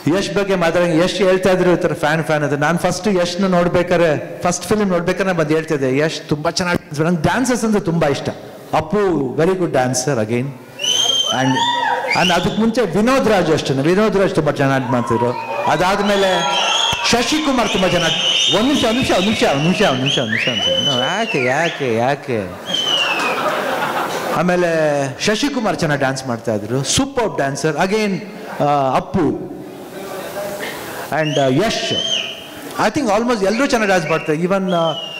ಯಶ್ ಬಗ್ಗೆ ಮಾತಾಡ ಯಶ್ ಹೇಳ್ತಾ ಇದ್ರು ಈ ಥರ ಫ್ಯಾನ್ ಫ್ಯಾನ್ ಅಂತ ನಾನು ಫಸ್ಟ್ ಯಶ್ನ ನೋಡ್ಬೇಕಾರೆ ಫಸ್ಟ್ ಫಿಲ್ಮ್ ನೋಡ್ಬೇಕಾದ್ರೆ ಬಂದು ಹೇಳ್ತಿದ್ದೆ ಯಶ್ ತುಂಬಾ ಚೆನ್ನಾಗಿ ನಂಗೆ ಡ್ಯಾನ್ಸಸ್ ಅಂದ್ರೆ ತುಂಬಾ ಇಷ್ಟ Appu very good dancer again and and ಅದಕ್ಕೆ ಮುಂಚೆ ವಿನೋದ್ ರಾಜ್ ಅಷ್ಟೇ ವಿನೋದ್ ರಾಜ್ ತುಂಬ ಚೆನ್ನಾಗಿ ಮಾಡ್ತಿದ್ರು ಅದಾದ್ಮೇಲೆ ಶಶಿಕುಮಾರ್ ತುಂಬ ಚೆನ್ನಾಗಿ ಒಂದು ನಿಮಿಷ ಒಂದು ನಿಮಿಷ ಒಂದು ನಿಮಿಷ ಒಂದು ನಿಮಿಷ ಒಂದು ನಿಮಿಷ ಒಂದು ನಿಮಿಷ ಒಂದು ನಿಮಿಷ ಯಾಕೆ ಯಾಕೆ ಯಾಕೆ ಆಮೇಲೆ ಶಶಿಕುಮಾರ್ ಚೆನ್ನಾಗಿ ಡ್ಯಾನ್ಸ್ ಮಾಡ್ತಾ ಇದ್ರು super dancer again Appu and Yash I think almost ಎಲ್ಲರೂ ಚೆನ್ನಾಗಿ ಡ್ಯಾನ್ಸ್ ಮಾಡ್ತಾರೆ ಈವನ್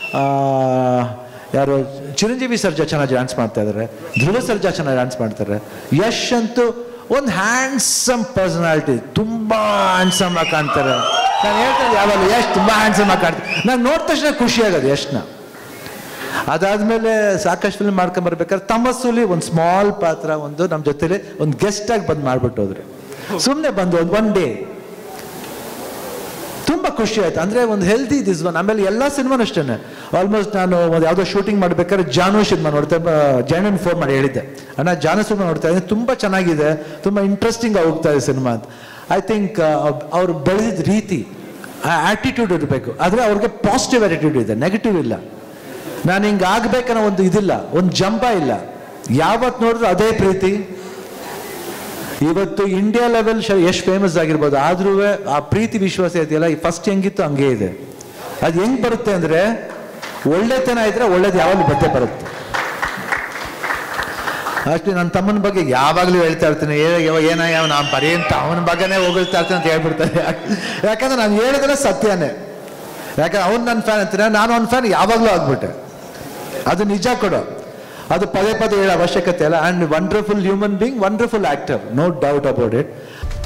ಯಾರು ಚಿರಂಜೀವಿ ಸರ್ಜಾ ಚೆನ್ನಾಗಿ ಡ್ಯಾನ್ಸ್ ಮಾಡ್ತಾ ಇದ್ದಾರೆ ಧ್ರುವ ಸರ್ಜಾ ಚೆನ್ನಾಗಿ ಡ್ಯಾನ್ಸ್ ಮಾಡ್ತಾರೆ ಯಶ್ ಅಂತೂ ಒಂದು ಹ್ಯಾಂಡ್ಸಮ್ ಪರ್ಸನಾಲಿಟಿ ತುಂಬ ಹ್ಯಾಂಡ್ಸಮ್ ಆಗಿ ಕಾಣ್ತಾರೆ ನಾನು ಹೇಳ್ತಾರೆ ಯಾವಾಗ ಯಶ್ ತುಂಬ ಹ್ಯಾಂಡ್ಸಮ್ ಆಗಿ ಕಾಣ್ತಾರೆ ನಾನು ನೋಡಿದ ತಕ್ಷಣ ಖುಷಿ ಆಗೋದು ಯಶ್ನ ಅದಾದ್ಮೇಲೆ ಸಾಕಷ್ಟು ಫಿಲ್ಮ್ ಮಾಡ್ಕೊಂಡ್ ಬರ್ಬೇಕಾದ್ರೆ ತಮಸ್ಸುಲಿ ಒಂದು ಸ್ಮಾಲ್ ಪಾತ್ರ ಒಂದು ನಮ್ಮ ಜೊತೆಲಿ ಒಂದು ಗೆಸ್ಟ್ ಆಗಿ ಬಂದು ಮಾಡ್ಬಿಟ್ಟು ಹೋದ್ರು ಸುಮ್ಮನೆ ಬಂದು ಒಂದು ಒನ್ ಡೇ ತುಂಬಾ ಖುಷಿ ಆಯ್ತು ಅಂದ್ರೆ ಒಂದು ಹೆಲ್ದಿ ದಿಸ್ ಒನ್ ಆಮೇಲೆ ಎಲ್ಲ ಸಿನಿಮಾನು ಅಷ್ಟೇ ಆಲ್ಮೋಸ್ಟ್ ನಾನು ಒಂದು ಯಾವುದೋ ಶೂಟಿಂಗ್ ಮಾಡ್ಬೇಕಾದ್ರೆ ಜಾನು ಸಿನಿಮಾ ನೋಡ್ತಾ ಜೈನನ್ ಫೋನ್ ಮಾಡಿ ಹೇಳಿದ್ದೆ ಅಣ್ಣ ಜಾನು ಸಿನಿಮಾ ನೋಡ್ತಾ ಇದ್ದೀನಿ ತುಂಬಾ ಚೆನ್ನಾಗಿದೆ ತುಂಬಾ ಇಂಟ್ರೆಸ್ಟಿಂಗ್ ಹೋಗ್ತಾ ಇದೆ ಸಿನಿಮಾ ಅಂತ ಐ ಥಿಂಕ್ ಅವ್ರು ಬೆಳೆದಿದ್ದ ರೀತಿ ಆ ಆಟಿಟ್ಯೂಡ್ ಇರಬೇಕು ಆದರೆ ಅವ್ರಿಗೆ ಪಾಸಿಟಿವ್ ಆಟಿಟ್ಯೂಡ್ ಇದೆ ನೆಗೆಟಿವ್ ಇಲ್ಲ ನಾನು ಹಿಂಗೆ ಆಗ್ಬೇಕನ್ನೋ ಒಂದು ಇದಿಲ್ಲ ಒಂದು ಜಂಬ ಇಲ್ಲ ಯಾವತ್ತು ನೋಡಿದ್ರು ಅದೇ ಪ್ರೀತಿ ಇವತ್ತು ಇಂಡಿಯಾ ಲೆವೆಲ್ ಎಷ್ಟು ಫೇಮಸ್ ಆಗಿರ್ಬೋದು ಆದ್ರೂ ಆ ಪ್ರೀತಿ ವಿಶ್ವಾಸ ಇದೆಯಲ್ಲ ಫಸ್ಟ್ ಹೆಂಗಿತ್ತು ಹಂಗೆ ಇದೆ ಅದು ಹೆಂಗ್ ಬರುತ್ತೆ ಅಂದ್ರೆ ಒಳ್ಳೆತನ ಇದ್ರೆ ಒಳ್ಳೇದು ಯಾವಾಗಲೂ ಬದ್ದೆ ಬರುತ್ತೆ ಅಷ್ಟೇ ನನ್ನ ತಮ್ಮನ ಬಗ್ಗೆ ಯಾವಾಗಲೂ ಹೇಳ್ತಾ ಇರ್ತೀನಿ ಏನ ಯಾವ ನಾನು ಬರೀ ಅಂತ ಅವನ ಬಗ್ಗೆನೇ ಹೋಗ್ತಾ ಇರ್ತೀನಿ ಅಂತ ಹೇಳ್ಬಿಡ್ತಾರೆ ಯಾಕಂದ್ರೆ ನಾನು ಹೇಳಿದ್ರೆ ಸತ್ಯನೇ ಯಾಕಂದ್ರೆ ಅವ್ನು ನನ್ನ ಫ್ಯಾನ್ ಅಂತೀನಿ ನಾನು ಅವ್ನ ಫ್ಯಾನ್ ಯಾವಾಗಲೂ ಆಗ್ಬಿಟ್ಟೆ ಅದು ನಿಜ ಕೊಡು ಅದು ಪದೇ ಪದೇ ಹೇಳೋ ಅವಶ್ಯಕತೆ ಇಲ್ಲ and wonderful human being wonderful actor no doubt about it